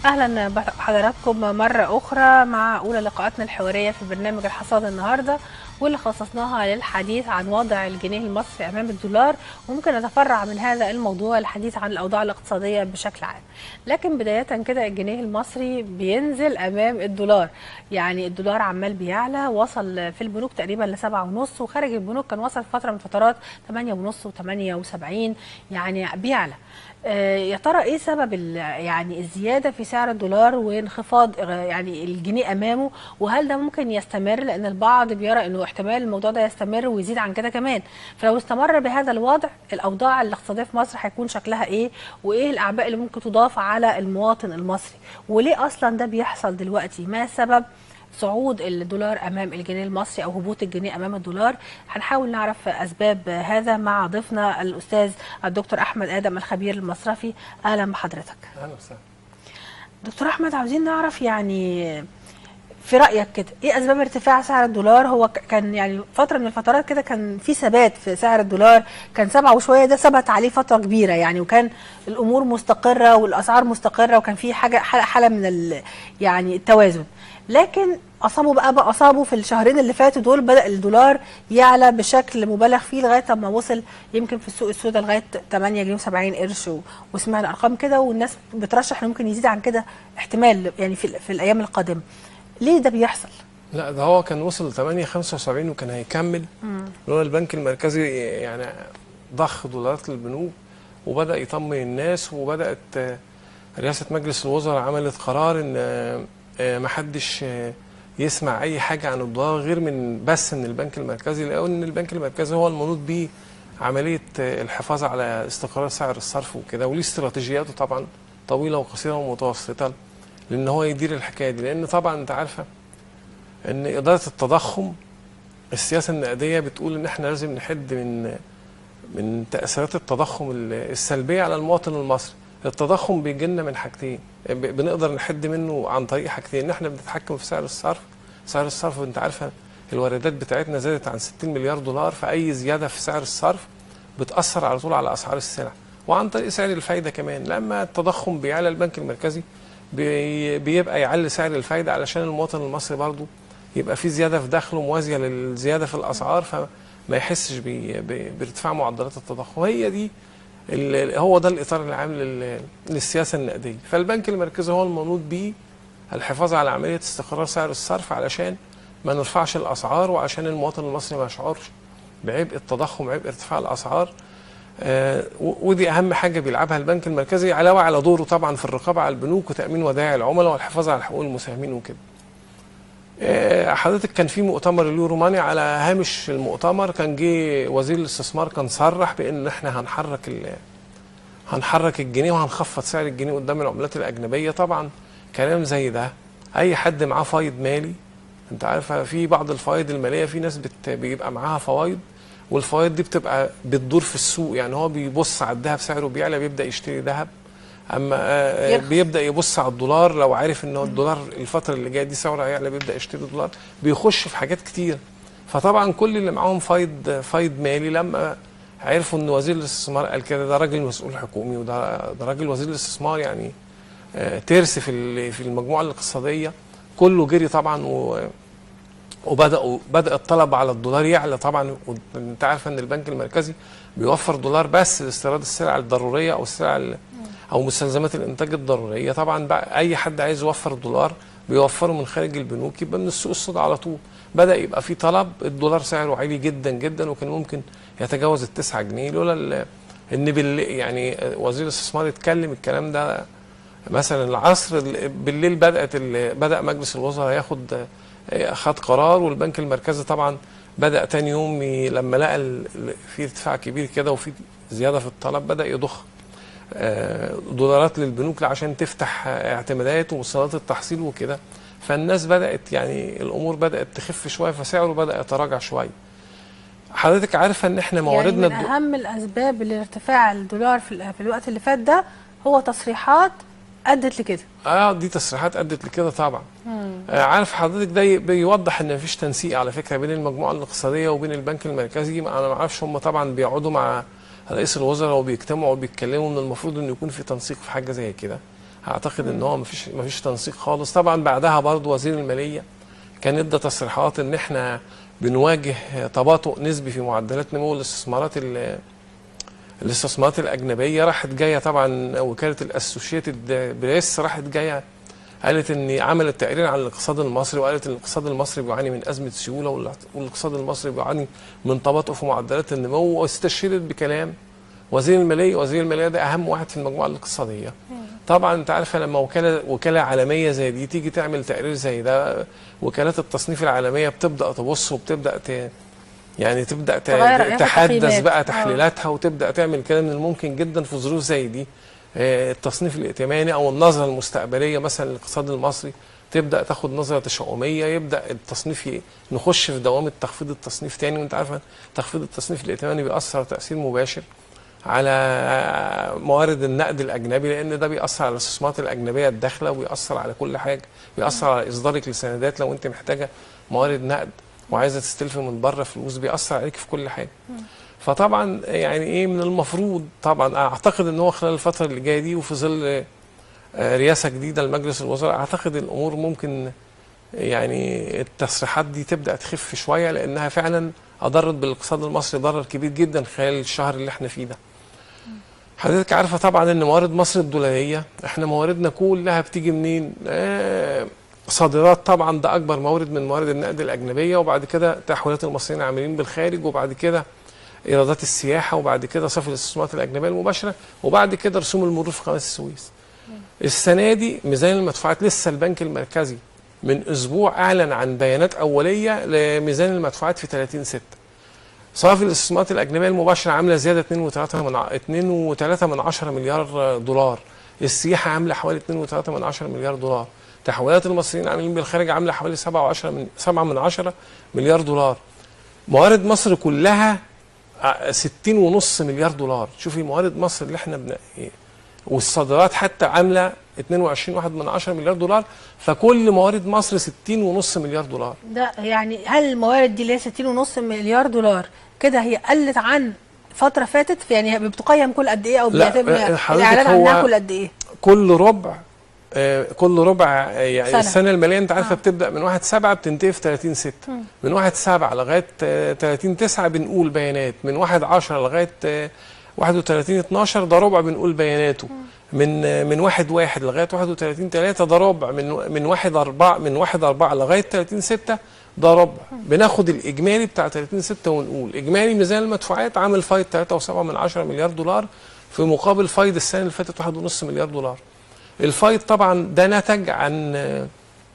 اهلا بحضراتكم مره اخرى مع اولى لقاءاتنا الحواريه في برنامج الحصاد النهارده واللي خصصناها للحديث عن وضع الجنيه المصري امام الدولار وممكن نتفرع من هذا الموضوع الحديث عن الاوضاع الاقتصاديه بشكل عام لكن بدايه كده الجنيه المصري بينزل امام الدولار يعني الدولار عمال بيعلى وصل في البنوك تقريبا لسبعة ونص وخارج البنوك كان وصل فتره من فترات 8 ونص و78 يعني بيعلى آه، يا ترى ايه سبب ال- يعني الزياده في سعر الدولار وانخفاض آه، يعني الجنيه امامه وهل ده ممكن يستمر لان البعض بيرى انه احتمال الموضوع ده يستمر ويزيد عن كده كمان فلو استمر بهذا الوضع الاوضاع الاقتصاديه في مصر هيكون شكلها ايه وايه الاعباء اللي ممكن تضاف على المواطن المصري وليه اصلا ده بيحصل دلوقتي ما سبب صعود الدولار امام الجنيه المصري او هبوط الجنيه امام الدولار هنحاول نعرف اسباب هذا مع ضيفنا الاستاذ الدكتور احمد ادم الخبير المصرفي اهلا بحضرتك اهلا وسهلا دكتور احمد عاوزين نعرف يعني في رايك كده ايه اسباب ارتفاع سعر الدولار هو ك- كان يعني فتره من الفترات كده كان في ثبات في سعر الدولار كان سبعة وشويه ده ثبت عليه فتره كبيره يعني وكان الامور مستقره والاسعار مستقره وكان في حاجه حاله حالة من ال يعني التوازن لكن اصابوا بقى بقى اصابوا في الشهرين اللي فاتوا دول بدا الدولار يعلى بشكل مبالغ فيه لغايه ما وصل يمكن في السوق السوداء لغايه 8 جنيه و70 قرش و- وسمعنا ارقام كده والناس بترشح انه ممكن يزيد عن كده احتمال يعني في, في الايام القادمه ليه ده بيحصل لا ده هو كان وصل ل 8 75 وكان هيكمل لولا البنك المركزي يعني ضخ دولارات للبنوك وبدا يطمن الناس وبدات آه، رئاسه مجلس الوزراء عملت قرار ان آه، آه، محدش آه، يسمع اي حاجه عن الدولار غير من بس من البنك المركزي لان البنك المركزي هو المنوط بيه عمليه آه، الحفاظ على استقرار سعر الصرف وكده وليه استراتيجياته طبعا طويله وقصيره ومتوسطه لان هو يدير الحكايه دي لان طبعا انت عارفه ان اداره التضخم السياسه النقديه بتقول ان احنا لازم نحد من من تاثيرات التضخم ال- السلبيه على المواطن المصري التضخم بيجي لنا من حاجتين ب- بنقدر نحد منه عن طريق حاجتين ان احنا بنتحكم في سعر الصرف سعر الصرف انت عارفه الواردات بتاعتنا زادت عن 60 مليار دولار فاي زياده في سعر الصرف بتاثر على طول على اسعار السلع وعن طريق سعر الفايده كمان لما التضخم بيعلى البنك المركزي بي- بيبقى يعلي سعر الفايده علشان المواطن المصري برضه يبقى في زياده في دخله موازيه للزياده في الاسعار فما يحسش بي- بي- بارتفاع معدلات التضخم هي دي ال- هو ده الاطار العام لل- للسياسه النقديه فالبنك المركزي هو المنوط بيه الحفاظ على عمليه استقرار سعر الصرف علشان ما نرفعش الاسعار وعشان المواطن المصري ما يشعرش بعبء التضخم عبء ارتفاع الاسعار آه، و- ودي اهم حاجه بيلعبها البنك المركزي علاوه على دوره طبعا في الرقابه على البنوك وتامين ودائع العملاء والحفاظ على حقوق المساهمين وكده آه، حضرتك كان في مؤتمر اليورو ماني على هامش المؤتمر كان جه وزير الاستثمار كان صرح بان احنا هنحرك ال- هنحرك الجنيه وهنخفض سعر الجنيه قدام العملات الاجنبيه طبعا كلام زي ده اي حد معاه فايض مالي انت عارفه في بعض الفوائد الماليه في ناس بت... بيبقى معاها فوائد والفوائد دي بتبقى بتدور في السوق يعني هو بيبص على الذهب سعره بيعلى بيبدا يشتري ذهب اما آه، آه، يرخص. بيبدا يبص على الدولار لو عارف ان هو الدولار الفتره اللي جايه دي سعره هيعلى بيبدا يشتري دولار بيخش في حاجات كتير فطبعا كل اللي معاهم فايض فايض مالي لما عرفوا ان وزير الاستثمار قال كده ده راجل مسؤول حكومي وده ده راجل وزير الاستثمار يعني آه، ترس في ال- في المجموعه الاقتصاديه كله جري طبعا و وبداوا بدا الطلب على الدولار يعلى طبعا وانت عارف ان البنك المركزي بيوفر دولار بس لاستيراد السلع الضروريه او السلع ال- او مستلزمات الانتاج الضروريه طبعا بقى اي حد عايز يوفر دولار بيوفره من خارج البنوك يبقى من السوق السوداء على طول بدا يبقى في طلب الدولار سعره عالي جدا جدا وكان ممكن يتجاوز ال 9 جنيه لولا ال- ان بال يعني وزير الاستثمار اتكلم الكلام ده مثلا العصر ال- بالليل بدات ال- بدا مجلس الوزراء ياخد خد قرار والبنك المركزي طبعا بدا تاني يوم ي- لما لقى ال- ال- في ارتفاع كبير كده وفي زياده في الطلب بدا يضخ آه، دولارات للبنوك عشان تفتح آه، اعتمادات ومستندات التحصيل وكده فالناس بدات يعني الامور بدات تخف شويه فسعره بدا يتراجع شويه حضرتك عارفه ان احنا مواردنا يعني من الدو- اهم الاسباب لارتفاع الدولار في, ال- في الوقت اللي فات ده هو تصريحات ادت لكده اه دي تصريحات ادت لكده طبعا آه عارف حضرتك ده ي- بيوضح ان مفيش تنسيق على فكره بين المجموعه الاقتصاديه وبين البنك المركزي انا ما اعرفش هم طبعا بيقعدوا مع رئيس الوزراء وبيجتمعوا وبيتكلموا من المفروض انه يكون في تنسيق في حاجه زي كده اعتقد ان هو مفيش مفيش تنسيق خالص طبعا بعدها برضو وزير الماليه كان ادى تصريحات ان احنا بنواجه تباطؤ نسبي في معدلات نمو الاستثمارات ال- الاستثمارات الاجنبيه راحت جايه طبعا وكاله الاسوشيتد بريس راحت جايه قالت ان عملت تقرير عن الاقتصاد المصري وقالت ان الاقتصاد المصري بيعاني من ازمه سيوله والاقت- والاقتصاد المصري بيعاني من تباطؤ في معدلات النمو واستشهدت بكلام وزير الماليه وزير الماليه ده اهم واحد في المجموعه الاقتصاديه طبعا انت عارفه لما وكاله وكاله عالميه زي دي تيجي تعمل تقرير زي ده وكالات التصنيف العالميه بتبدا تبص وبتبدا ت يعني تبدا ت- تغير رأيها في تحدث التقييمات. بقى آه. تحليلاتها وتبدا تعمل كده من الممكن جدا في ظروف زي دي آه، التصنيف الائتماني او النظره المستقبليه مثلا للاقتصاد المصري تبدا تاخد نظره تشاؤميه يبدا التصنيف ي- نخش في دوامه تخفيض التصنيف تاني وانت عارفه تخفيض التصنيف الائتماني بيأثر تاثير مباشر على موارد النقد الاجنبي لان ده بيأثر على الاستثمارات الاجنبيه الداخله وبيأثر على كل حاجه بيأثر على اصدارك لسندات لو انت محتاجه موارد نقد وعايزه تستلفي من بره فلوس بيأثر عليك في كل حاجه فطبعا يعني ايه من المفروض طبعا اعتقد ان هو خلال الفتره اللي جايه دي وفي ظل آه، رئاسه جديده لمجلس الوزراء اعتقد الامور ممكن يعني التصريحات دي تبدا تخف شويه لانها فعلا اضرت بالاقتصاد المصري ضرر كبير جدا خلال الشهر اللي احنا فيه ده. حضرتك عارفه طبعا ان موارد مصر الدولاريه احنا مواردنا كلها بتيجي منين؟ آه صادرات طبعا ده اكبر مورد من موارد النقد الاجنبيه وبعد كده تحويلات المصريين العاملين بالخارج وبعد كده ايرادات السياحه وبعد كده صافي الاستثمارات الاجنبيه المباشره وبعد كده رسوم المرور في قناه السويس. السنه دي ميزان المدفوعات لسه البنك المركزي من اسبوع اعلن عن بيانات اوليه لميزان المدفوعات في 30 6 صافي الاستثمارات الاجنبيه المباشره عامله زياده 2.3 من ع- 2.3 من 10 مليار دولار السياحه عامله حوالي 2.3 من 10 مليار دولار تحويلات المصريين العاملين بالخارج عامله حوالي 7 و10 من 7 من 10 مليار دولار موارد مصر كلها ع- 60 ونص مليار دولار شوفي موارد مصر اللي احنا بن... والصادرات حتى عامله 22 واحد من 10 مليار دولار فكل موارد مصر 60 ونص مليار دولار ده يعني هل الموارد دي اللي هي 60.5 مليار دولار كده هي قلت عن فتره فاتت يعني بتقيم كل قد ايه او لا، بيتم آه، حضرتك الاعلان هو- عنها كل قد ايه كل ربع آه، كل ربع آه، يعني سنة. سنة. السنه الماليه انت عارفه آه. آه. بتبدا من 1 7 بتنتهي في 30 6 من 1 7 لغايه آه، 30 9 بنقول بيانات من 1 10 لغايه آه، 31 12 ده ربع بنقول بياناته من آه، من 1 1 لغايه 31 3 ده ربع من من 1 4 من 1 4 لغايه 30 6 ده ربع بناخد الاجمالي بتاع 30 6 ونقول اجمالي ميزان المدفوعات عامل فايض 3.7 من 10 مليار دولار في مقابل فايض السنه اللي فاتت 1.5 مليار دولار الفايض طبعا ده نتج عن آه،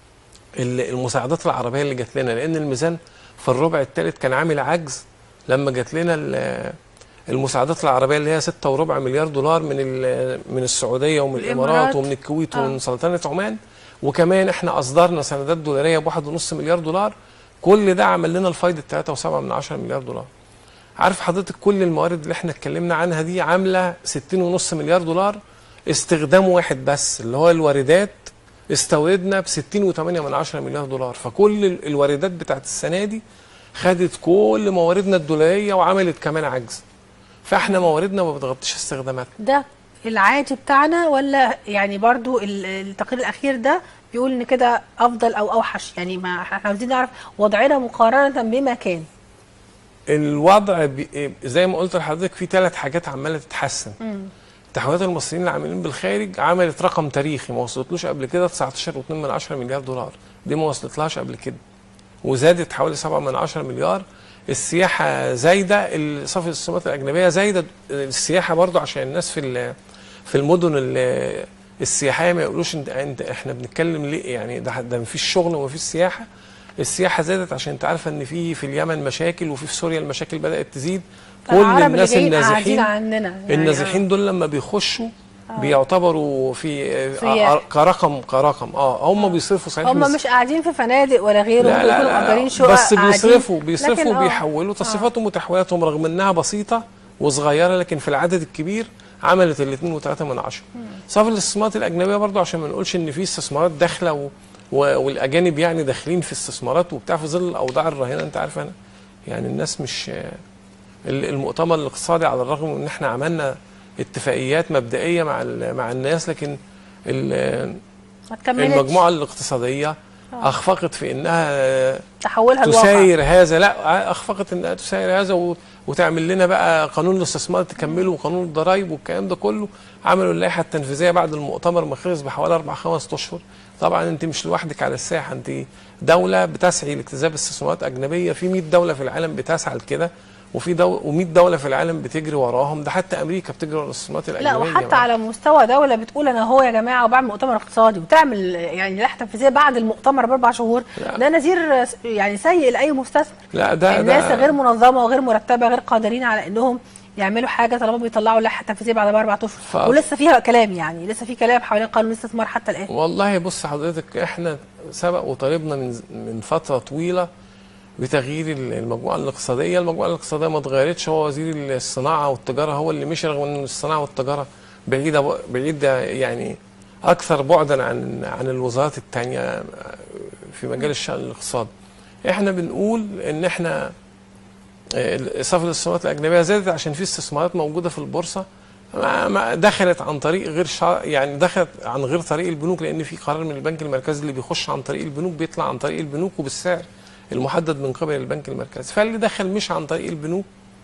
ال- المساعدات العربيه اللي جات لنا لان الميزان في الربع الثالث كان عامل عجز لما جات لنا ال- المساعدات العربيه اللي هي 6 وربع مليار دولار من ال- من السعوديه ومن الإمارات. الامارات ومن الكويت آه. ومن سلطنه عمان وكمان احنا اصدرنا سندات دولاريه بواحد ونص مليار دولار كل ده عمل لنا الفايض 3.7 من 10 مليار دولار عارف حضرتك كل الموارد اللي احنا اتكلمنا عنها دي عامله 60.5 مليار دولار استخدام واحد بس اللي هو الواردات استوردنا ب 60.8 من 10 مليار دولار فكل ال- الواردات بتاعت السنه دي خدت كل مواردنا الدولاريه وعملت كمان عجز فاحنا مواردنا ما بتغطيش استخداماتنا ده العادي بتاعنا ولا يعني برضو ال- التقرير الاخير ده بيقول ان كده افضل او اوحش يعني ما احنا عاوزين نعرف وضعنا مقارنه بما كان الوضع بي زي ما قلت لحضرتك في ثلاث حاجات عماله تتحسن مم. تحويلات المصريين العاملين بالخارج عملت رقم تاريخي ما وصلتلوش قبل كده 19.2 من 10 مليار دولار دي ما وصلتلهاش قبل كده وزادت حوالي 7 من 10 مليار السياحه زايده صافي الاستثمارات الاجنبيه زايده السياحه برضو عشان الناس في ال- في المدن ال- السياحيه ما يقولوش انت, انت احنا بنتكلم ليه يعني ده ده مفيش شغل ومفيش سياحه السياحه زادت عشان انت عارفه ان في في اليمن مشاكل وفي في سوريا المشاكل بدات تزيد كل العرب اللي الناس جايين قاعدين النازحين عننا يعني النازحين دول لما بيخشوا بيعتبروا في سياح. آه، كرقم كرقم اه هم بيصرفوا صحيح هم بس- مش قاعدين في فنادق ولا غيره لا ممكن لا يكونوا لا, مأجرين لا شقق بس قاعدين. بيصرفوا لكن بيصرفوا آه، بيحولوا تصريفاتهم وتحويلاتهم رغم انها بسيطه وصغيره لكن في العدد الكبير عملت الاثنين وثلاثة من عشرة صافي الاستثمارات الأجنبية برضو عشان ما نقولش إن في استثمارات داخلة و... و... والأجانب يعني داخلين في استثمارات وبتاع في ظل الأوضاع الراهنة أنت عارف أنا يعني الناس مش ال- المؤتمر الاقتصادي على الرغم من إن إحنا عملنا اتفاقيات مبدئية مع ال... مع الناس لكن ال- ما تكملش المجموعه الاقتصاديه اخفقت في انها تحولها لواقع تساير هذا لا اخفقت انها تساير هذا و- وتعمل لنا بقى قانون الاستثمار تكمله وقانون الضرايب والكلام ده كله عملوا اللائحه التنفيذيه بعد المؤتمر ما خلص بحوالي اربع خمس اشهر طبعا انت مش لوحدك على الساحه انت دوله بتسعي لاجتذاب استثمارات اجنبيه في 100 دوله في العالم بتسعى لكده وفي دو... و100 دوله في العالم بتجري وراهم ده حتى امريكا بتجري ورا الاستثمارات لا الاجنبيه وحتى على مستوى دوله بتقول انا هو يا جماعه وبعمل مؤتمر اقتصادي وتعمل يعني لائحه تنفيذيه بعد المؤتمر باربع شهور لا. ده نذير يعني سيء لاي مستثمر لا ده الناس ده غير منظمه وغير مرتبه غير قادرين على انهم يعملوا حاجه طالما بيطلعوا لائحه تنفيذيه بعد اربع اشهر ف- ولسه فيها كلام يعني لسه في كلام حوالين قانون الاستثمار حتى الان والله بص حضرتك احنا سبق وطالبنا من من فتره طويله بتغيير المجموعه الاقتصاديه، المجموعه الاقتصاديه ما اتغيرتش هو وزير الصناعه والتجاره هو اللي مشي رغم ان الصناعه والتجاره بعيده بعيده يعني اكثر بعدا عن عن الوزارات الثانيه في مجال الشان الاقتصادي. احنا بنقول ان احنا آه، صافي الاستثمارات الاجنبيه زادت عشان في استثمارات موجوده في البورصه ما ما دخلت عن طريق غير شع... يعني دخلت عن غير طريق البنوك لان في قرار من البنك المركزي اللي بيخش عن طريق البنوك بيطلع عن طريق البنوك وبالسعر المحدد من قبل البنك المركزي فاللي دخل مش عن طريق البنوك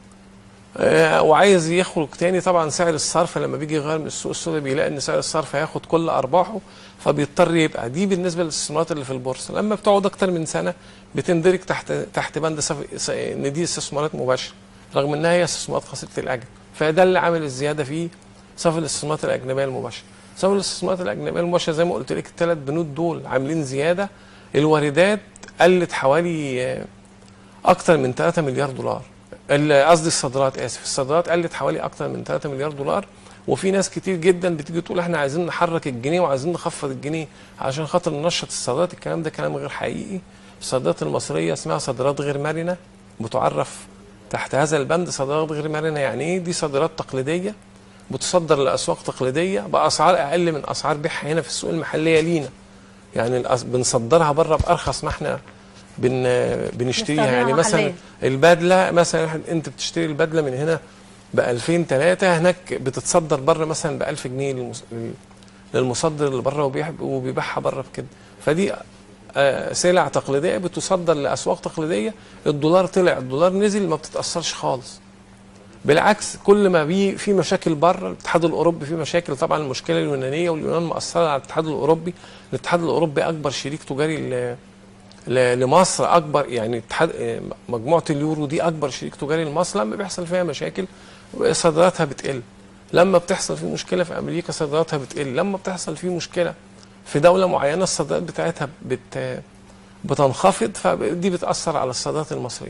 آه، وعايز يخرج تاني طبعا سعر الصرف لما بيجي يغير من السوق السوداء بيلاقي ان سعر الصرف هياخد كل ارباحه فبيضطر يبقى دي بالنسبه للاستثمارات اللي في البورصه لما بتقعد اكتر من سنه بتندرج تحت تحت بند صف- س- ان دي استثمارات مباشره رغم انها هي استثمارات قصيره الاجل فده اللي عامل الزياده في صافي الاستثمارات الاجنبيه المباشره صافي الاستثمارات الاجنبيه المباشره زي ما قلت لك الثلاث بنود دول عاملين زياده الواردات قلت حوالي آه، اكتر من 3 مليار دولار ال- قصدي الصادرات اسف الصادرات قلت حوالي اكتر من 3 مليار دولار وفي ناس كتير جدا بتيجي تقول احنا عايزين نحرك الجنيه وعايزين نخفض الجنيه عشان خاطر ننشط الصادرات الكلام ده كلام غير حقيقي الصادرات المصريه اسمها صادرات غير مرنه بتعرف تحت هذا البند صادرات غير مرنه يعني ايه دي صادرات تقليديه بتصدر لاسواق تقليديه باسعار اقل من اسعار بيعها هنا في السوق المحليه لينا يعني الأس- بنصدرها بره بارخص ما احنا بن بنشتريها نستخدمها يعني مثلا محليا. البدله مثلا إحنا- انت بتشتري البدله من هنا ب 2000 3 هناك بتتصدر بره مثلا ب 1000 جنيه للمس- لل- للمصدر اللي بره وبيح- وبيبيعها بره بكده فدي آه، سلع تقليديه بتصدر لاسواق تقليديه الدولار طلع الدولار نزل ما بتتاثرش خالص بالعكس كل ما بي في مشاكل بره الاتحاد الاوروبي في مشاكل طبعا المشكله اليونانيه واليونان مأثره على الاتحاد الاوروبي الاتحاد الاوروبي اكبر شريك تجاري ل- ل- لمصر اكبر يعني اتحاد آه، مجموعه اليورو دي اكبر شريك تجاري لمصر لما بيحصل فيها مشاكل صادراتها بتقل لما بتحصل في مشكله في امريكا صادراتها بتقل لما بتحصل في مشكله في دوله معينه الصادرات بتاعتها بت بتنخفض فدي بتاثر على الصادرات المصريه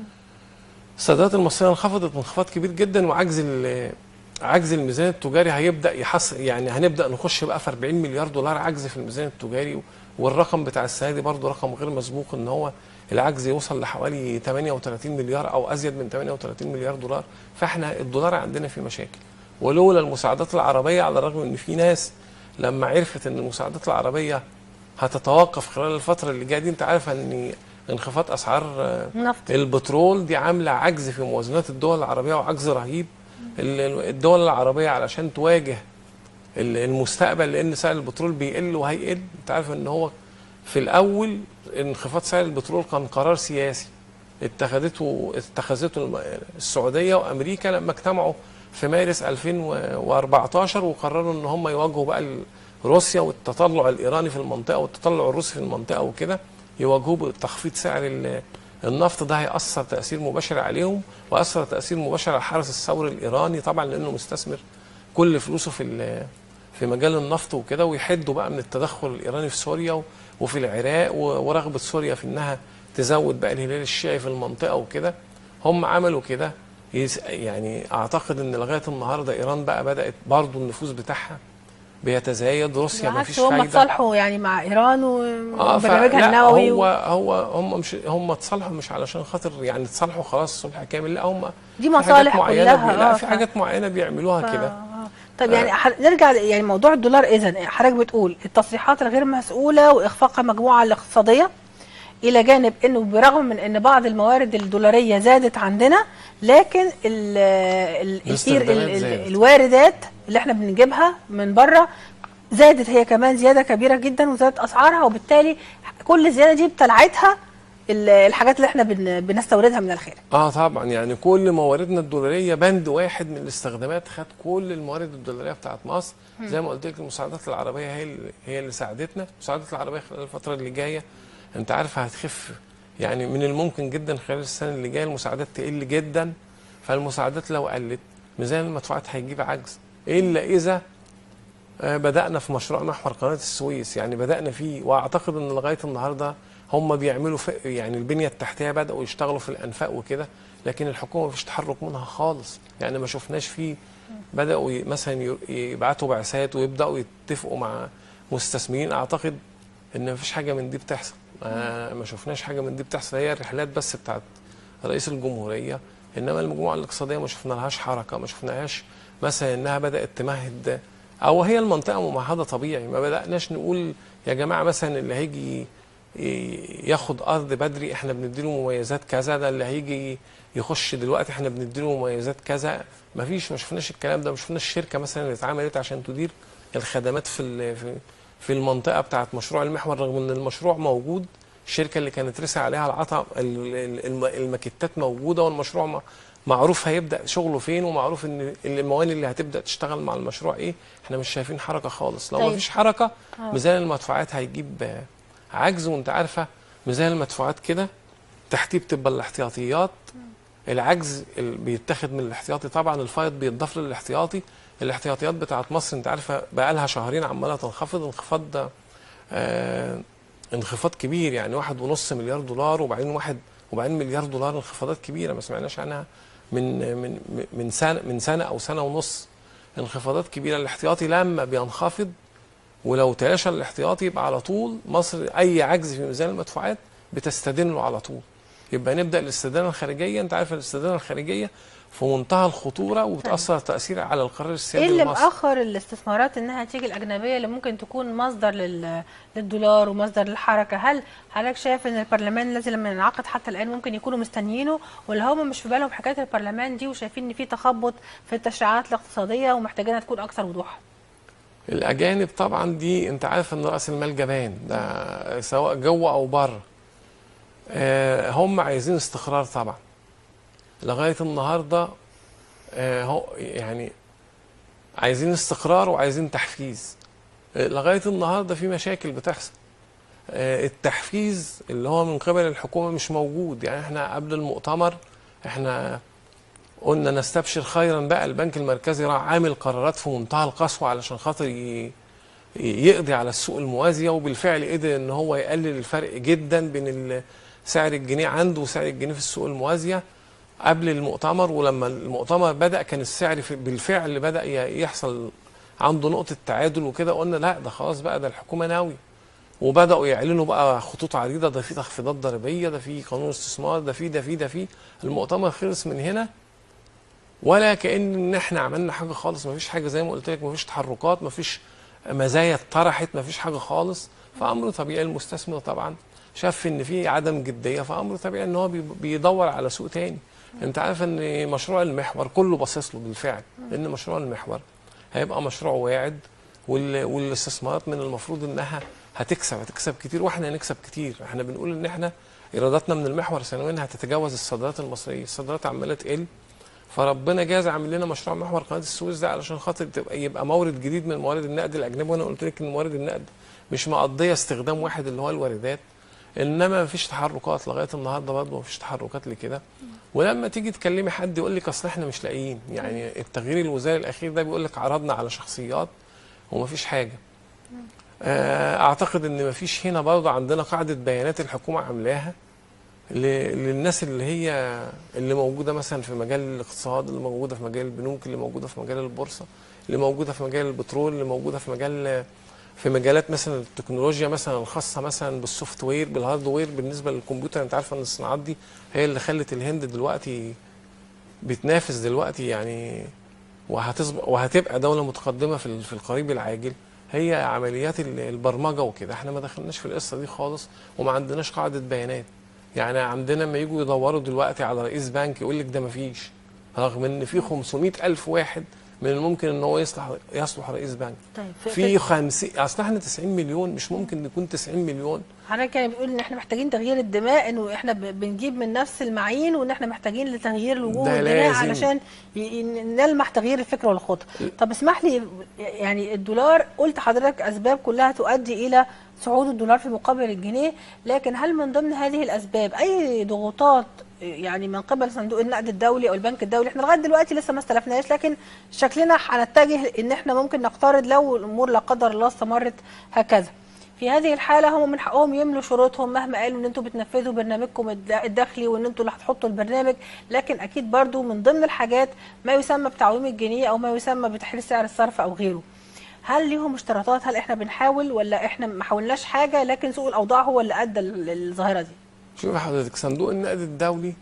الصادرات المصريه انخفضت انخفاض كبير جدا وعجز ال- عجز الميزان التجاري هيبدا يحصل يعني هنبدا نخش بقى في 40 مليار دولار عجز في الميزان التجاري والرقم بتاع السنه دي برضه رقم غير مسبوق ان هو العجز يوصل لحوالي 38 مليار او ازيد من 38 مليار دولار فاحنا الدولار عندنا فيه مشاكل ولولا المساعدات العربيه على الرغم ان في ناس لما عرفت ان المساعدات العربيه هتتوقف خلال الفتره اللي جايه دي انت عارف ان انخفاض اسعار آه، نفط البترول دي عامله عجز في موازنات الدول العربيه وعجز رهيب ال- الدول العربيه علشان تواجه ال- المستقبل لان سعر البترول بيقل وهيقل انت عارف ان هو في الاول انخفاض سعر البترول كان قرار سياسي اتخذته اتخذته الم- السعوديه وامريكا لما اجتمعوا في مارس 2014 وقرروا ان هم يواجهوا بقى ال- روسيا والتطلع الايراني في المنطقه والتطلع الروسي في المنطقه وكده يواجهوه بتخفيض سعر ال- النفط ده هيأثر تأثير مباشر عليهم وأثر تأثير مباشر على الحرس الثوري الإيراني طبعا لأنه مستثمر كل فلوسه في ال- في مجال النفط وكده ويحدوا بقى من التدخل الإيراني في سوريا و- وفي العراق و- ورغبة سوريا في إنها تزود بقى الهلال الشيعي في المنطقة وكده هم عملوا كده يس- يعني أعتقد إن لغاية النهاردة إيران بقى بدأت برضو النفوذ بتاعها بيتزايد روسيا ما بالعكس فيش هم فايدة اتصالحوا يعني مع ايران اه وبرنامجها فلا النووي هو و... هو هم مش هم اتصالحوا مش علشان خاطر يعني اتصالحوا خلاص صلح كامل لا هم دي في حاجات مصالح معينة كلها بي... لا آه، في ف- حاجات معينه بيعملوها ف- كده آه. طب يعني ح- نرجع ل- يعني موضوع الدولار اذا حضرتك بتقول التصريحات الغير مسؤوله واخفاق المجموعه الاقتصاديه الى جانب انه برغم من ان بعض الموارد الدولاريه زادت عندنا لكن ال ال الإير- ال الاستخدامات ال زادت. الواردات اللي احنا بنجيبها من بره زادت هي كمان زياده كبيره جدا وزادت اسعارها وبالتالي كل زياده دي بتلعتها ال- الحاجات اللي احنا بن- بنستوردها من الخارج اه طبعا يعني كل مواردنا الدولاريه بند واحد من الاستخدامات خد كل الموارد الدولاريه بتاعت مصر زي ما قلت لك المساعدات العربيه هي اللي هي اللي ساعدتنا المساعدات العربيه خلال الفتره اللي جايه انت عارف هتخف يعني من الممكن جدا خلال السنه اللي جايه المساعدات تقل جدا فالمساعدات لو قلت ميزان المدفوعات هيجيب عجز الا اذا آه، بدأنا في مشروع محور قناة السويس يعني بدأنا فيه وأعتقد أن لغاية النهاردة هم بيعملوا في يعني البنية التحتية بدأوا يشتغلوا في الأنفاق وكده لكن الحكومة مفيش تحرك منها خالص يعني ما شفناش فيه بدأوا ي- مثلا ي- يبعتوا بعثات ويبدأوا يتفقوا مع مستثمرين أعتقد إن مفيش حاجة من دي بتحصل ما, ما شفناش حاجة من دي بتحصل هي الرحلات بس بتاعت رئيس الجمهورية إنما المجموعة الاقتصادية ما شفنا لهاش حركة ما شفناهاش مثلا إنها بدأت تمهد او هي المنطقه ممهده طبيعي ما بداناش نقول يا جماعه مثلا اللي هيجي ي- ياخد ارض بدري احنا بنديله مميزات كذا ده اللي هيجي يخش دلوقتي احنا بنديله مميزات كذا ما فيش ما شفناش الكلام ده ما شفناش الشركه مثلا اللي اتعملت عشان تدير الخدمات في ال- في- في المنطقه بتاعه مشروع المحور رغم ان المشروع موجود الشركه اللي كانت رسى عليها العطا ال- ال- الم- الماكيتات موجوده والمشروع م- معروف هيبدا شغله فين ومعروف ان الموانئ اللي هتبدا تشتغل مع المشروع ايه احنا مش شايفين حركه خالص لو طيب. ما فيش حركه آه. ميزان المدفوعات هيجيب آه، عجز وانت عارفه ميزان المدفوعات كده تحتيه بتبقى الاحتياطيات العجز اللي بيتاخد من الاحتياطي طبعا الفايض بيتضاف للاحتياطي الاحتياطيات بتاعت مصر انت عارفه بقى لها شهرين عماله تنخفض انخفاض ده آه انخفاض كبير يعني واحد ونص مليار دولار وبعدين واحد وبعدين مليار دولار انخفاضات كبيره ما سمعناش عنها من من من سنه من سنه او سنه ونص انخفاضات كبيره الاحتياطي لما بينخفض ولو تلاشى الاحتياطي يبقى على طول مصر اي عجز في ميزان المدفوعات بتستدين له على طول يبقى نبدا الاستدانه الخارجيه انت عارف الاستدانه الخارجيه في منتهى الخطوره وبتاثر تاثير على القرار السيادي ايه اللي لمصر مأخر الاستثمارات انها تيجي الاجنبيه اللي ممكن تكون مصدر لل... للدولار ومصدر للحركه هل حضرتك شايف ان البرلمان الذي لم ينعقد حتى الان ممكن يكونوا مستنيينه ولا هم مش في بالهم حكايه البرلمان دي وشايفين ان في تخبط في التشريعات الاقتصاديه ومحتاجينها تكون اكثر وضوحا الاجانب طبعا دي انت عارف ان راس المال جبان ده سواء جوه او بره آه، هم عايزين استقرار طبعا لغايه النهارده آه، هو يعني عايزين استقرار وعايزين تحفيز آه، لغايه النهارده في مشاكل بتحصل آه، التحفيز اللي هو من قبل الحكومه مش موجود يعني احنا قبل المؤتمر احنا قلنا نستبشر خيرا بقى البنك المركزي راح عامل قرارات في منتهى القسوه علشان خاطر ي- يقضي على السوق الموازيه وبالفعل قدر ان هو يقلل الفرق جدا بين ال- سعر الجنيه عنده وسعر الجنيه في السوق الموازيه قبل المؤتمر ولما المؤتمر بدا كان السعر في- بالفعل بدا ي- يحصل عنده نقطه تعادل وكده قلنا لا ده خلاص بقى ده الحكومه ناوي وبداوا يعلنوا بقى خطوط عريضه ده في تخفيضات ضريبيه ده في قانون استثمار ده في ده في ده في المؤتمر خلص من هنا ولا كان ان احنا عملنا حاجه خالص مفيش حاجه زي ما قلت لك مفيش تحركات مفيش مزايا اتطرحت مفيش حاجه خالص فامر طبيعي المستثمر طبعا شاف ان في عدم جديه فامر طبيعي ان هو بي- بيدور على سوق تاني انت عارف ان مشروع المحور كله باصص له بالفعل لان مشروع المحور هيبقى مشروع واعد وال- والاستثمارات من المفروض انها هتكسب هتكسب كتير واحنا هنكسب كتير احنا بنقول ان احنا ايراداتنا من المحور سنويا هتتجاوز الصادرات المصريه الصادرات عماله تقل فربنا جاز عامل لنا مشروع محور قناه السويس ده علشان خاطر تبقى يبقى مورد جديد من موارد النقد الاجنبي وانا قلت لك ان موارد النقد مش مقضيه استخدام واحد اللي هو الواردات انما مفيش تحركات لغايه النهارده برضه مفيش تحركات لكده ولما تيجي تكلمي حد يقول لك اصل احنا مش لاقيين يعني التغيير الوزاري الاخير ده بيقول لك عرضنا على شخصيات ومفيش حاجه آه، اعتقد ان مفيش هنا برضه عندنا قاعده بيانات الحكومه عاملاها ل- للناس اللي هي اللي موجوده مثلا في مجال الاقتصاد اللي موجوده في مجال البنوك اللي موجوده في مجال البورصه اللي موجوده في مجال البترول اللي موجوده في مجال في مجالات مثلا التكنولوجيا مثلا الخاصه مثلا بالسوفت وير بالهاردوير بالنسبه للكمبيوتر انت عارفه ان الصناعات دي هي اللي خلت الهند دلوقتي بتنافس دلوقتي يعني وهتصبح وهتبقى دوله متقدمه في ال- في القريب العاجل هي عمليات ال- البرمجه وكده احنا ما دخلناش في القصه دي خالص وما عندناش قاعده بيانات يعني عندنا لما يجوا يدوروا دلوقتي على رئيس بنك يقول لك ده ما فيش رغم ان في 500 الف واحد من الممكن ان هو يصلح يصلح رئيس بنك طيب في 50 اصل احنا 90 مليون مش ممكن نكون 90 مليون حضرتك كان بيقول ان احنا محتاجين تغيير الدماء انه احنا ب- بنجيب من نفس المعين وان احنا محتاجين لتغيير الوجوه ده والدماء لازم. علشان ي- ي- نلمح تغيير الفكر والخطه طب اسمح لي يعني الدولار قلت حضرتك اسباب كلها تؤدي الى صعود الدولار في مقابل الجنيه لكن هل من ضمن هذه الاسباب اي ضغوطات يعني من قبل صندوق النقد الدولي او البنك الدولي احنا لغايه دلوقتي لسه ما استلفناش لكن شكلنا هنتجه ان احنا ممكن نقترض لو الامور لا قدر الله استمرت هكذا في هذه الحالة هم من حقهم يملوا شروطهم مهما قالوا ان انتوا بتنفذوا برنامجكم الد- الداخلي وان انتوا اللي هتحطوا البرنامج لكن اكيد برضو من ضمن الحاجات ما يسمى بتعويم الجنيه او ما يسمى بتحرير سعر الصرف او غيره هل ليهم اشتراطات هل احنا بنحاول ولا احنا ما حاولناش حاجة لكن سوق الاوضاع هو اللي ادى لل- للظاهرة دي شوف حضرتك صندوق النقد الدولي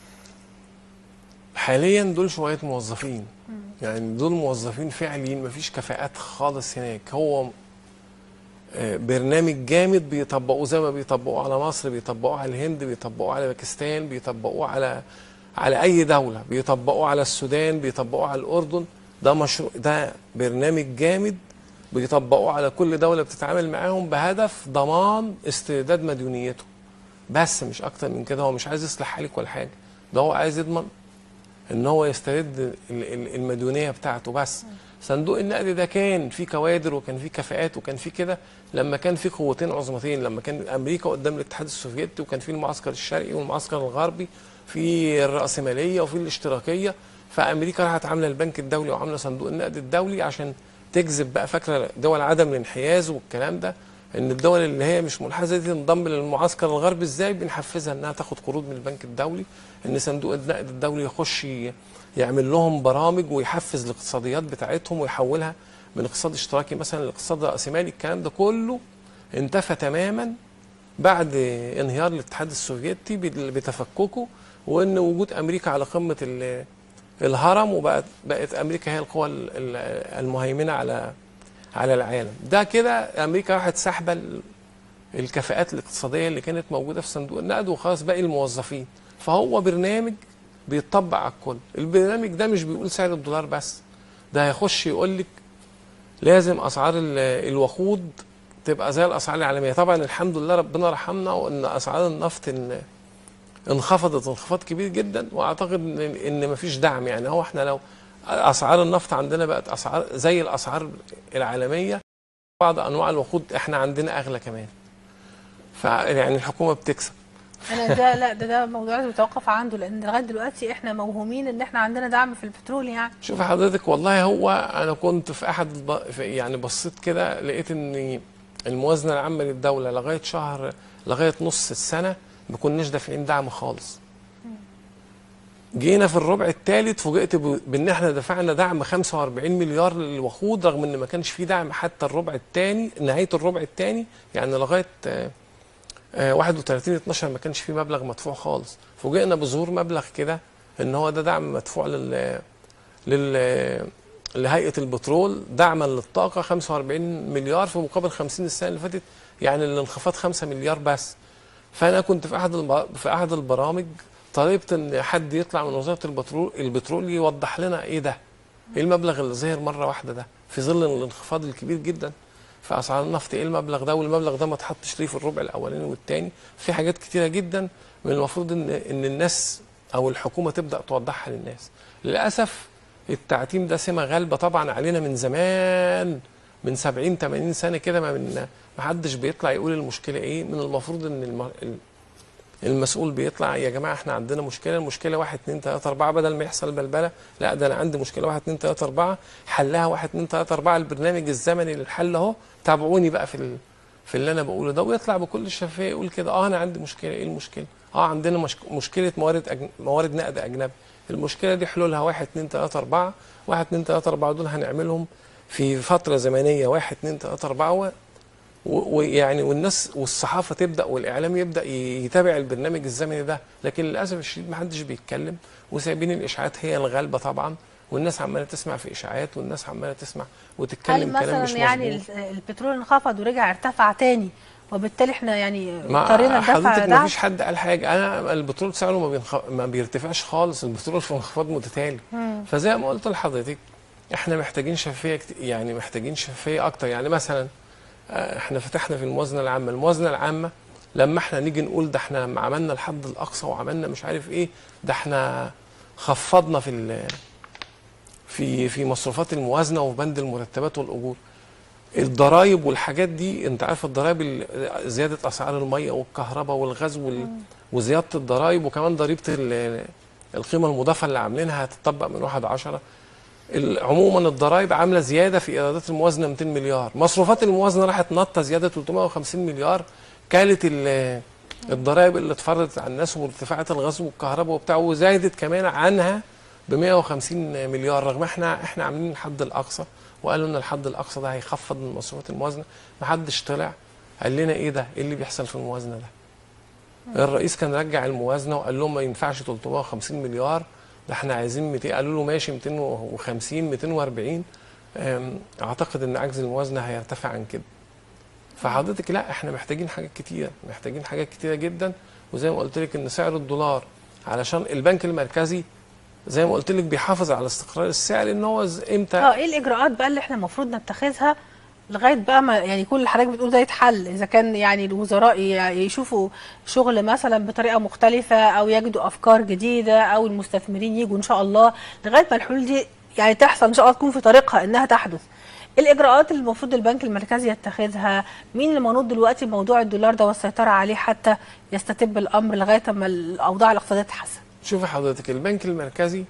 حاليا دول شويه موظفين يعني دول موظفين فعليين مفيش كفاءات خالص هناك هو آه، برنامج جامد بيطبقوه زي ما بيطبقوه على مصر بيطبقوه على الهند بيطبقوه على باكستان بيطبقوه على على اي دوله بيطبقوه على السودان بيطبقوه على الاردن ده مشروع ده برنامج جامد بيطبقوه على كل دوله بتتعامل معاهم بهدف ضمان استرداد مديونيته بس مش اكتر من كده هو مش عايز يصلح حالك ولا حاجه ده هو عايز يضمن ان هو يسترد ال- ال- المديونيه بتاعته بس صندوق النقد ده كان فيه كوادر وكان فيه كفاءات وكان فيه كده لما كان فيه قوتين عظمتين لما كان امريكا قدام الاتحاد السوفيتي وكان فيه المعسكر الشرقي والمعسكر الغربي في الراسماليه وفي الاشتراكيه فامريكا راحت عامله البنك الدولي وعامله صندوق النقد الدولي عشان تجذب بقى فاكره دول عدم الانحياز والكلام ده ان الدول اللي هي مش منحازه دي تنضم للمعسكر الغربي ازاي بنحفزها انها تاخد قروض من البنك الدولي ان صندوق النقد الدولي يخش ي- يعمل لهم برامج ويحفز الاقتصاديات بتاعتهم ويحولها من اقتصاد اشتراكي مثلا لاقتصاد راسمالي الكلام ده كله انتفى تماما بعد انهيار الاتحاد السوفيتي بال- بتفككه وان وجود امريكا على قمه ال- الهرم وبقت بقت امريكا هي القوى ال- ال- المهيمنه على على العالم ده كده امريكا راحت ساحبه ال- الكفاءات الاقتصاديه اللي كانت موجوده في صندوق النقد وخلاص باقي الموظفين فهو برنامج بيطبق على الكل البرنامج ده مش بيقول سعر الدولار بس ده هيخش يقول لك لازم اسعار ال- الوقود تبقى زي الاسعار العالميه طبعا الحمد لله ربنا رحمنا وان اسعار النفط ان انخفضت انخفاض كبير جدا واعتقد ان ان مفيش دعم يعني هو احنا لو اسعار النفط عندنا بقت اسعار زي الاسعار العالميه بعض انواع الوقود احنا عندنا اغلى كمان فيعني الحكومه بتكسب انا ده لا ده ده موضوع لازم يتوقف عنده لان لغايه دلوقتي احنا موهومين ان احنا عندنا دعم في البترول يعني شوف حضرتك والله هو انا كنت في احد الب... في يعني بصيت كده لقيت ان الموازنه العامه للدوله لغايه شهر لغايه نص السنه ما كناش دافعين دعم خالص جينا في الربع الثالث فوجئت ب- بان احنا دفعنا دعم 45 مليار للوقود رغم ان ما كانش فيه دعم حتى الربع الثاني نهايه الربع الثاني يعني لغايه آه، آه، 31 12 ما كانش فيه مبلغ مدفوع خالص فوجئنا بظهور مبلغ كده ان هو ده دعم مدفوع لل لل لهيئه البترول دعما للطاقه 45 مليار في مقابل 50 السنه اللي فاتت يعني الانخفاض 5 مليار بس فانا كنت في احد الب... في احد البرامج طلبت ان حد يطلع من وزاره البترول البترول يوضح لنا ايه ده ايه المبلغ اللي ظهر مره واحده ده في ظل الانخفاض الكبير جدا في اسعار النفط ايه المبلغ ده والمبلغ ده ما اتحطش ليه في الربع الاولاني والثاني في حاجات كتيره جدا من المفروض ان ان الناس او الحكومه تبدا توضحها للناس للاسف التعتيم ده سمه غالبه طبعا علينا من زمان من 70 80 سنه كده ما من ما حدش بيطلع يقول المشكله ايه من المفروض ان الم... ال- المسؤول بيطلع يا جماعه احنا عندنا مشكله المشكله 1 2 3 4 بدل ما يحصل بلبله لا ده انا عندي مشكله 1 2 3 4 حلها 1 2 3 4 البرنامج الزمني للحل اهو تابعوني بقى في ال... في اللي انا بقوله ده ويطلع بكل شفافيه يقول كده اه انا عندي مشكله ايه المشكله؟ اه عندنا مش... مشكله موارد أجن... موارد نقد اجنبي المشكله دي حلولها 1 2 3 4 1 2 3 4 دول هنعملهم في فتره زمنيه 1 2 3 4 و... و- ويعني والناس والصحافه تبدا والاعلام يبدا ي- يتابع البرنامج الزمني ده لكن للاسف الشديد ما حدش بيتكلم وسايبين الاشاعات هي الغالبه طبعا والناس عماله تسمع في اشاعات والناس عماله تسمع هل وتتكلم كلام مثلا مش يعني مظبوط ال- البترول انخفض ورجع ارتفع تاني وبالتالي احنا يعني اضطرينا ما ندفع حضرتك ما دعم فيش حد قال حاجه انا البترول سعره ما, بينخ... ما بيرتفعش خالص البترول في انخفاض متتالي فزي ما قلت لحضرتك احنا محتاجين شفافيه كت- يعني محتاجين شفافيه اكتر يعني مثلا آه، احنا فتحنا في الموازنه العامه الموازنه العامه لما احنا نيجي نقول ده احنا لما عملنا الحد الاقصى وعملنا مش عارف ايه ده احنا خفضنا في ال- في في مصروفات الموازنه وفي بند المرتبات والاجور الضرايب والحاجات دي انت عارف الضرايب ال- زياده اسعار الميه والكهرباء والغاز وال- وزياده الضرايب وكمان ضريبه ال- القيمه المضافه اللي عاملينها هتطبق من 1 10 ال- عموما الضرايب عامله زياده في ايرادات الموازنه 200 مليار مصروفات الموازنه راحت نطه زياده 350 مليار كانت ال- الضرايب اللي اتفرضت على الناس وارتفاعات الغاز والكهرباء وبتاع وزادت كمان عنها ب 150 مليار رغم احنا احنا عاملين الحد الاقصى وقالوا ان الحد الاقصى ده هيخفض من مصروفات الموازنه ما حدش طلع قال لنا ايه ده ايه اللي بيحصل في الموازنه ده الرئيس كان رجع الموازنه وقال لهم ما ينفعش 350 مليار ده احنا عايزين 200 قالوا له ماشي 250 240 أم، اعتقد ان عجز الموازنه هيرتفع عن كده فحضرتك لا احنا محتاجين حاجات كتيره محتاجين حاجات كتيره جدا وزي ما قلت لك ان سعر الدولار علشان البنك المركزي زي ما قلت لك بيحافظ على استقرار السعر ان هو ز- امتى اه ايه الاجراءات بقى اللي احنا المفروض نتخذها لغايه بقى ما يعني كل اللي حضرتك بتقول ده يتحل اذا كان يعني الوزراء ي- يشوفوا شغل مثلا بطريقه مختلفه او يجدوا افكار جديده او المستثمرين يجوا ان شاء الله لغايه ما الحلول دي يعني تحصل ان شاء الله تكون في طريقها انها تحدث إيه الاجراءات اللي المفروض البنك المركزي يتخذها مين اللي منوط دلوقتي موضوع الدولار ده والسيطره عليه حتى يستتب الامر لغايه ما الاوضاع الاقتصاديه تتحسن شوفي حضرتك البنك المركزي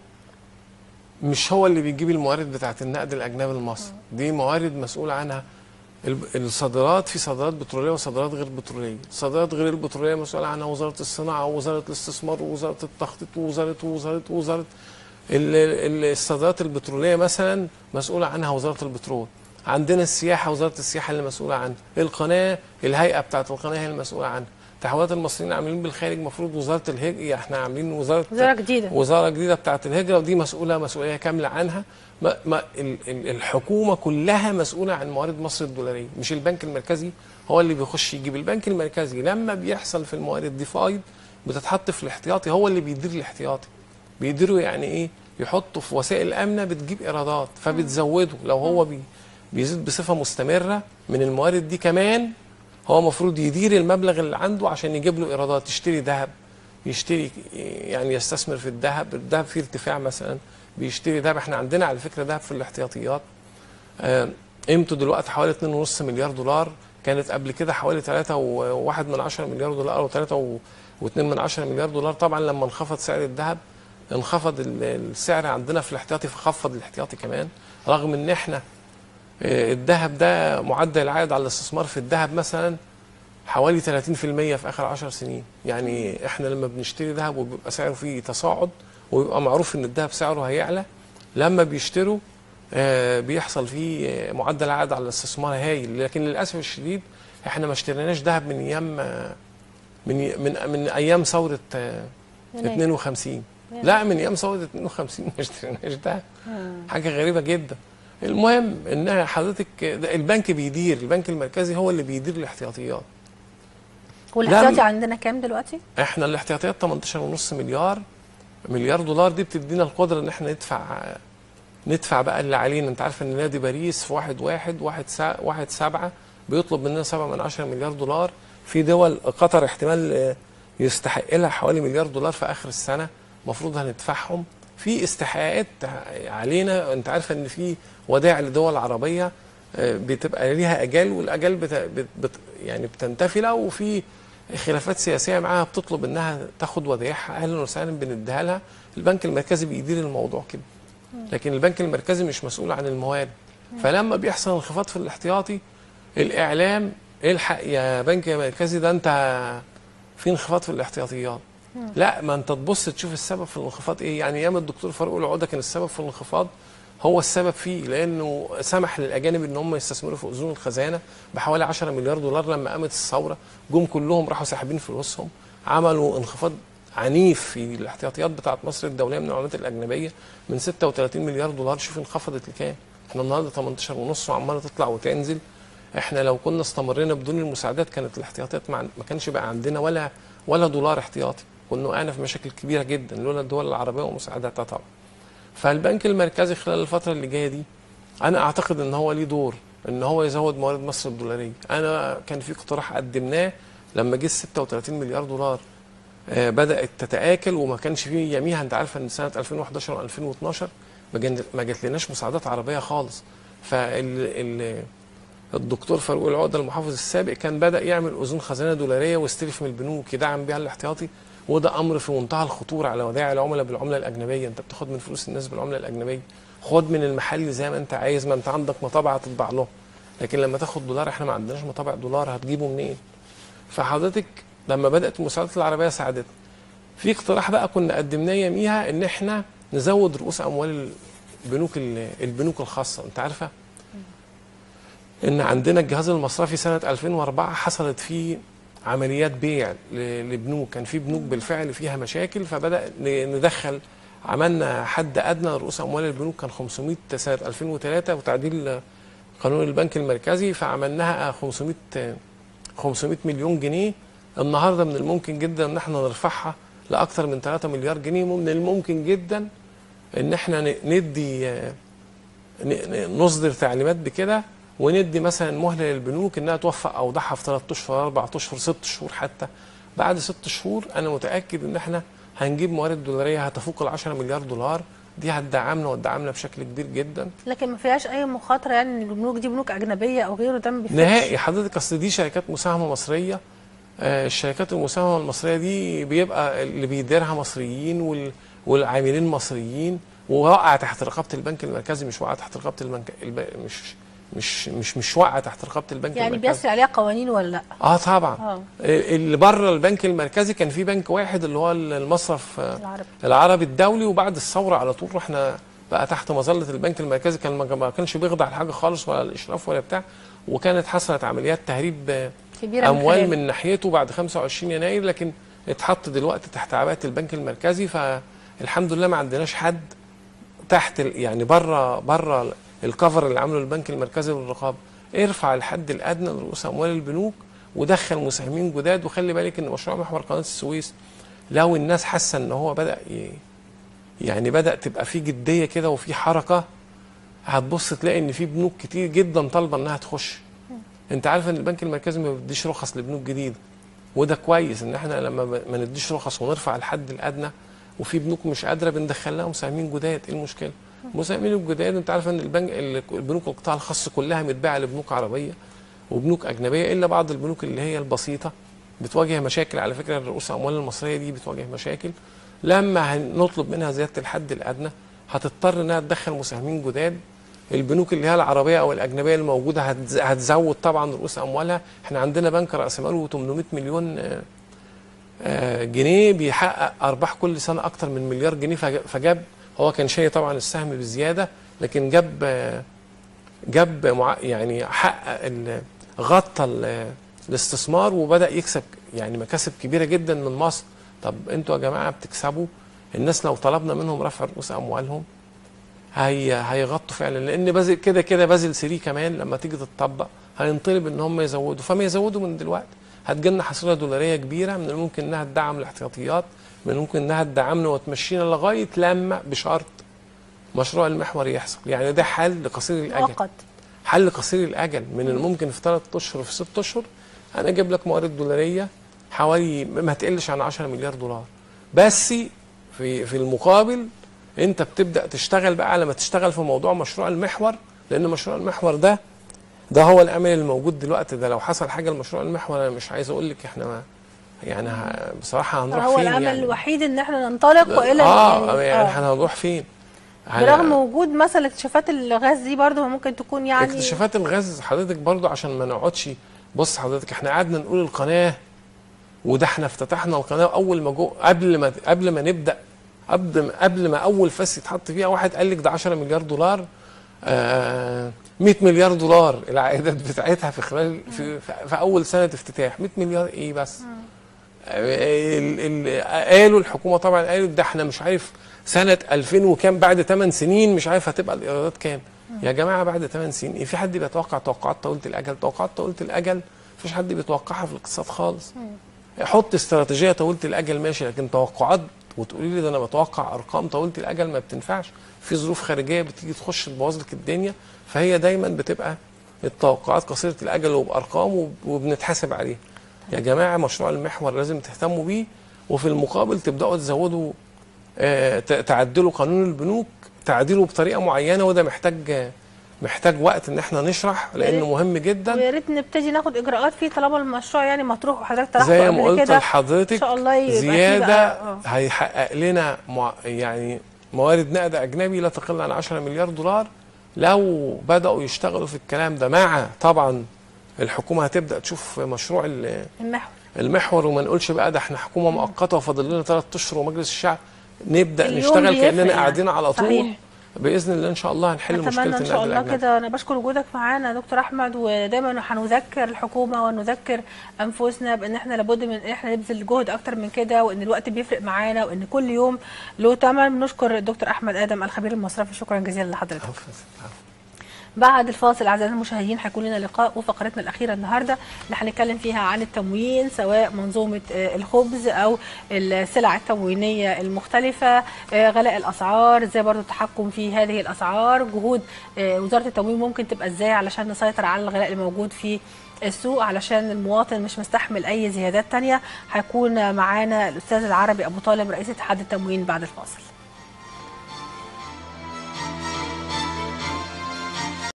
مش هو اللي بيجيب الموارد بتاعت النقد الاجنبي لمصر دي موارد مسؤول عنها الب- الصادرات في صادرات بتروليه وصادرات غير بتروليه الصادرات غير البتروليه مسؤول عنها وزاره الصناعه ووزاره الاستثمار ووزاره التخطيط ووزاره ووزاره ووزاره ال- ال- الصادرات البتروليه مثلا مسؤوله عنها وزاره البترول عندنا السياحه وزاره السياحه اللي مسؤوله عنها القناه الهيئه بتاعت القناه هي المسؤوله عنها تحويلات المصريين عاملين بالخارج المفروض وزاره الهجره احنا عاملين وزاره وزاره جديده وزاره جديده بتاعه الهجره ودي مسؤوله مسؤوليه كامله عنها ما ما ال- ال- الحكومه كلها مسؤوله عن موارد مصر الدولاريه مش البنك المركزي هو اللي بيخش يجيب البنك المركزي لما بيحصل في الموارد دي فايض بتتحط في الاحتياطي هو اللي بيدير الاحتياطي بيديروا يعني ايه يحطوا في وسائل امنه بتجيب ايرادات فبتزوده لو هو بي بيزيد بصفه مستمره من الموارد دي كمان هو المفروض يدير المبلغ اللي عنده عشان يجيب له ايرادات يشتري ذهب يشتري يعني يستثمر في الذهب الذهب فيه ارتفاع مثلا بيشتري ذهب احنا عندنا على فكره ذهب في الاحتياطيات آه، قيمته دلوقتي حوالي 2.5 مليار دولار كانت قبل كده حوالي 3 وواحد من عشرة مليار دولار او 3 و2 من عشرة مليار دولار طبعا لما انخفض سعر الذهب انخفض ال- السعر عندنا في الاحتياطي فخفض الاحتياطي كمان رغم ان احنا آه، الذهب ده معدل العائد على الاستثمار في الذهب مثلا حوالي 30% في اخر 10 سنين يعني احنا لما بنشتري ذهب وبيبقى سعره فيه تصاعد ويبقى معروف ان الذهب سعره هيعلى لما بيشتروا آه، بيحصل فيه آه، معدل عائد على الاستثمار هايل لكن للاسف الشديد احنا ما اشتريناش ذهب من ايام آه، من من من ايام ثوره آه، يناير. 52 لا من ايام ثوره 52 ما اشتريناش ذهب حاجه غريبه جدا المهم ان حضرتك ده البنك بيدير البنك المركزي هو اللي بيدير الاحتياطيات والاحتياطي لا، عندنا كام دلوقتي؟ احنا الاحتياطيات 18.5 مليار مليار دولار دي بتدينا القدره ان احنا ندفع ندفع بقى اللي علينا انت عارف ان نادي باريس في واحد واحد واحد سا واحد سبعة بيطلب مننا سبعة من عشرة مليار دولار في دول قطر احتمال آه، يستحق لها حوالي مليار دولار في اخر السنه المفروض هندفعهم في استحقاقات علينا انت عارفه ان في ودائع لدول عربيه آه، بتبقى ليها اجال والاجال بت... بت... بت... يعني بتنتفي لها وفي خلافات سياسيه معاها بتطلب انها تاخد ودائعها اهلا وسهلا بنديها لها البنك المركزي بيدير الموضوع كده لكن البنك المركزي مش مسؤول عن الموارد فلما بيحصل انخفاض في الاحتياطي الاعلام الحق يا بنك يا مركزي ده انت في انخفاض في الاحتياطيات لا ما انت تبص تشوف السبب في الانخفاض ايه يعني ايام الدكتور فاروق العوده كان السبب في الانخفاض هو السبب فيه لانه سمح للاجانب ان هم يستثمروا في اذون الخزانه بحوالي 10 مليار دولار لما قامت الثوره جم كلهم راحوا ساحبين فلوسهم عملوا انخفاض عنيف في الاحتياطيات بتاعت مصر الدوليه من العملات الاجنبيه من 36 مليار دولار شوف انخفضت لكام احنا النهارده 18 ونص وعماله تطلع وتنزل احنا لو كنا استمرينا بدون المساعدات كانت الاحتياطات ما, عن- ما كانش بقى عندنا ولا ولا دولار احتياطي كنا وقعنا في مشاكل كبيره جدا لولا الدول العربيه ومساعداتها طبعا فالبنك المركزي خلال الفتره اللي جايه دي انا اعتقد ان هو ليه دور ان هو يزود موارد مصر الدولاريه انا كان في اقتراح قدمناه لما جه 36 مليار دولار آه، بدات تتاكل وما كانش فيه يميها انت عارفه ان سنه 2011 و2012 ما جن- ما جاتلناش مساعدات عربيه خالص فال الدكتور فاروق العقده المحافظ السابق كان بدا يعمل اذون خزانه دولاريه ويستلف من البنوك يدعم بيها الاحتياطي وده امر في منتهى الخطوره على ودائع العملاء بالعمله الاجنبيه انت بتاخد من فلوس الناس بالعمله الاجنبيه خد من المحلي زي ما انت عايز ما انت عندك مطابع تطبع له لكن لما تاخد دولار احنا ما عندناش مطابع دولار هتجيبه منين فحضرتك لما بدات المساعدات العربيه ساعدتنا في اقتراح بقى كنا قدمناه يوميها ان احنا نزود رؤوس اموال البنوك البنوك الخاصه انت عارفه ان عندنا الجهاز المصرفي سنه 2004 حصلت فيه عمليات بيع ل- لبنوك كان في بنوك بالفعل فيها مشاكل فبدا ن- ندخل عملنا حد ادنى رؤوس اموال البنوك كان 500 سنه 2003 وتعديل قانون البنك المركزي فعملناها 500 500 مليون جنيه النهارده من الممكن جدا ان احنا نرفعها لاكثر من 3 مليار جنيه من الممكن جدا ان احنا ن- ندي ن- ن- نصدر تعليمات بكده وندي مثلا مهله للبنوك انها توفق اوضاعها في 3 اشهر 4 اشهر 6 شهور حتى بعد 6 شهور انا متاكد ان احنا هنجيب موارد دولاريه هتفوق ال 10 مليار دولار دي هتدعمنا وتدعمنا بشكل كبير جدا لكن ما فيهاش اي مخاطره يعني ان البنوك دي بنوك اجنبيه او غيره ده ما بيفرقش. نهائي حضرتك اصل دي شركات مساهمه مصريه آه، الشركات المساهمه المصريه دي بيبقى اللي بيديرها مصريين وال- والعاملين مصريين وواقعه تحت رقابه البنك المركزي مش واقعه تحت رقابه البنك الب... مش مش مش مش واقعه تحت رقابه البنك يعني المركزي بيسري عليها قوانين ولا لا اه طبعا اه اللي بره البنك المركزي كان في بنك واحد اللي هو المصرف آه، العربي العربي الدولي وبعد الثوره على طول رحنا بقى تحت مظله البنك المركزي كان ما ما كانش بيخضع لحاجه خالص ولا الاشراف ولا بتاع وكانت حصلت عمليات تهريب آه، كبيره اموال خلاله. من ناحيته بعد 25 يناير لكن اتحط دلوقتي تحت عباءه البنك المركزي فالحمد لله ما عندناش حد تحت ال- يعني بره بره الكفر اللي عامله البنك المركزي للرقابه ارفع الحد الادنى لرؤوس اموال البنوك ودخل مساهمين جداد وخلي بالك ان مشروع محور قناه السويس لو الناس حاسه ان هو بدا ي... يعني بدا تبقى في جديه كده وفي حركه هتبص تلاقي ان في بنوك كتير جدا طالبه انها تخش انت عارف ان البنك المركزي ما بيديش رخص لبنوك جديده وده كويس ان احنا لما ب- ما نديش رخص ونرفع الحد الادنى وفي بنوك مش قادره بندخل لها مساهمين جداد ايه المشكله المساهمين الجداد انت عارف ان البنك ال- البنوك القطاع الخاص كلها متباعه لبنوك عربيه وبنوك اجنبيه الا بعض البنوك اللي هي البسيطه بتواجه مشاكل على فكره رؤوس الاموال المصريه دي بتواجه مشاكل لما هنطلب منها زياده الحد الادنى هتضطر انها تدخل مساهمين جداد البنوك اللي هي العربيه او الاجنبيه الموجوده هتز- هتزود طبعا رؤوس اموالها احنا عندنا بنك راس ماله 800 مليون آه، آه، جنيه بيحقق ارباح كل سنه اكتر من مليار جنيه فج- فجاب هو كان شاي طبعا السهم بزياده لكن جاب آه، جاب مع يعني حقق ال- غطى ال- الاستثمار وبدا يكسب يعني مكاسب كبيره جدا من مصر طب انتوا يا جماعه بتكسبوا الناس لو طلبنا منهم رفع رؤوس اموالهم هي هيغطوا فعلا لان بازل كده كده بازل 3 كمان لما تيجي تتطبق هينطلب ان هم يزودوا فما يزودوا من دلوقتي هتجيلنا حصيله دولاريه كبيره من الممكن انها تدعم الاحتياطيات من الممكن انها تدعمنا وتمشينا لغايه لما بشرط مشروع المحور يحصل يعني ده حل قصير الاجل مؤقت حل قصير الاجل من الممكن في ثلاث اشهر وفي ست اشهر انا اجيب لك موارد دولاريه حوالي ما تقلش عن 10 مليار دولار بس في في المقابل انت بتبدا تشتغل بقى على ما تشتغل في موضوع مشروع المحور لان مشروع المحور ده ده هو الامل الموجود دلوقتي ده لو حصل حاجه لمشروع المحور انا مش عايز اقول لك احنا ما يعني ه- بصراحه هنروح هو فين الامل يعني الوحيد ان احنا ننطلق والى اه يعني آه. احنا هنروح فين برغم وجود مثلا اكتشافات الغاز دي برضه ممكن تكون يعني اكتشافات الغاز حضرتك برضو عشان ما نقعدش بص حضرتك احنا قعدنا نقول القناه وده احنا افتتحنا القناه اول ما جو قبل ما قبل ما نبدا قبل ما قبل ما اول فاس يتحط فيها واحد قال لك ده 10 مليار دولار آه 100 مليار دولار العائدات بتاعتها في خلال في, في اول سنه افتتاح 100 مليار ايه بس ال- ال- قالوا الحكومه طبعا قالوا ده احنا مش عارف سنه 2000 وكام بعد 8 سنين مش عارف هتبقى الايرادات كام يا جماعه بعد 8 سنين إيه في حد بيتوقع توقعات طويله الاجل توقعات طويله الاجل مفيش حد بيتوقعها في الاقتصاد خالص حط استراتيجيه طويله الاجل ماشي لكن توقعات وتقولي لي ده انا بتوقع ارقام طويله الاجل ما بتنفعش في ظروف خارجيه بتيجي تخش تبوظ لك الدنيا فهي دايما بتبقى التوقعات قصيره الاجل وبارقام وب- وبنتحاسب عليها يا جماعه مشروع المحور لازم تهتموا بيه وفي المقابل تبداوا تزودوا آه، ت- تعدلوا قانون البنوك تعديله بطريقه معينه وده محتاج محتاج وقت ان احنا نشرح لانه مهم جدا ويا ريت نبتدي ناخد اجراءات فيه طالما المشروع يعني مطروح وحضرتك طرحته زي ما قبل قلت كده لحضرتك ان شاء الله يبقى فيه زياده بقى- آه. هيحقق لنا مع يعني موارد نقد اجنبي لا تقل عن 10 مليار دولار لو بداوا يشتغلوا في الكلام ده مع طبعا الحكومه هتبدا تشوف مشروع ال- المحور المحور وما نقولش بقى ده احنا حكومه مؤقته وفاضل لنا ثلاث اشهر ومجلس الشعب نبدا اليوم نشتغل بيفرق كاننا يعني. قاعدين على طول صحيح. باذن الله ان شاء الله هنحل مشكله اتمنى ان النقد شاء الله الاجنبي كده انا بشكر وجودك معانا يا دكتور احمد ودايما هنذكر الحكومه ونذكر انفسنا بان احنا لابد من ان احنا نبذل جهد اكتر من كده وان الوقت بيفرق معانا وان كل يوم له ثمن بنشكر الدكتور احمد ادم الخبير المصرفي شكرا جزيلا لحضرتك عفوا، عفوا. بعد الفاصل اعزائي المشاهدين هيكون لنا لقاء وفقرتنا الاخيره النهارده اللي هنتكلم فيها عن التموين سواء منظومه آه، الخبز او السلع التموينيه المختلفه آه، غلاء الاسعار ازاي برضو التحكم في هذه الاسعار جهود آه، وزاره التموين ممكن تبقى ازاي علشان نسيطر على الغلاء اللي موجود في السوق علشان المواطن مش مستحمل اي زيادات تانية هيكون معانا الاستاذ العربي ابو طالب رئيس اتحاد التموين بعد الفاصل